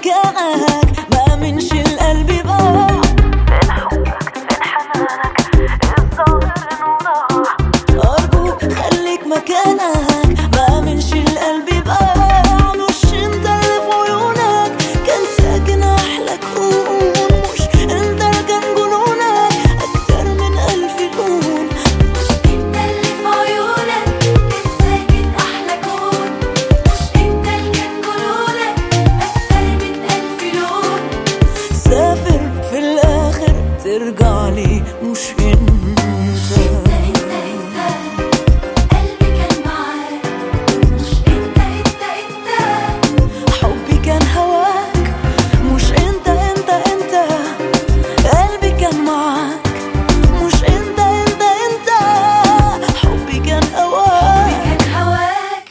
مكانك ما منش القلب باع فين حبك فين حنانك الظاهر انه ضاع ارجوك خليك مكانك ما منش القلب باع مش انت اللي في عيونك كان ساكن احلى كون مش انت اللي كان جنونك اكتر من الف لون انت اللي في عيونك كان ساكن احلى كون مش انت اللي كان جنونك اكتر من الف لون سافر في الاخر ترجع لي مش انت انت انت انت قلبي كان معاك مش انت انت انت حبي كان هواك مش انت انت انت قلبي كان معاك مش انت انت انت حبي كان هواك كان هواك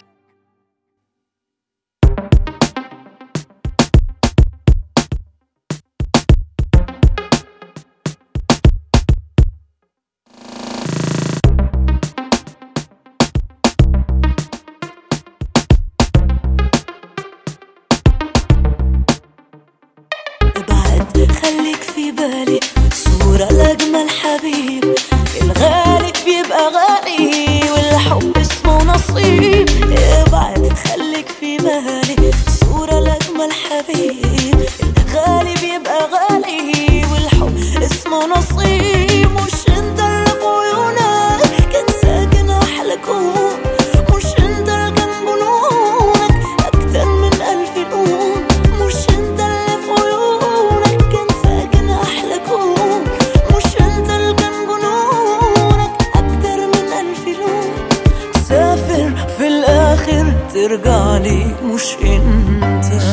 ابعد خليك في بالي صورة لأجمل حبيب الغالي بيبقى غالي والحب اسمه نصيب ابعد خليك في بالي صورة لأجمل حبيب الغالي بيبقى غالي والحب اسمه نصيب مش انت اللي في عيونك كان ساكن احلى كون مش انت اللي كان جنونك اكتر من الف لون مش انت اللي في عيونك كان ساكن احلى كون مش انت اللي كان جنونك اكتر من الف لون سافر في الاخر ترجع لي مش انت